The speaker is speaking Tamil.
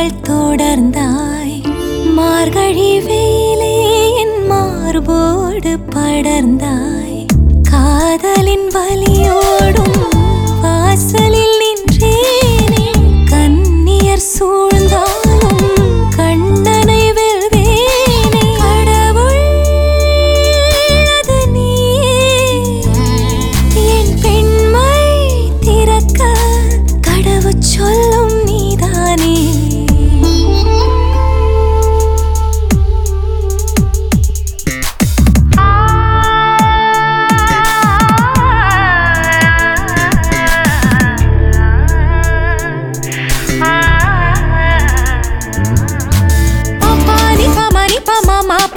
நாட்கள் தொடர்ந்தாய் மார்கழி வெயிலே என் மார்போடு படர்ந்தாய் காதலின் வலியோடும் வாசலில் நின்றேனே கண்ணியர் சூழ்ந்தாலும் கண்ணனை வெல்வேனே கடவுள் அது நீயே என் பெண்மை திறக்க கடவுச் சொல்லும் நீதானே பாப்பா நீ பாமா நீ பாமா மா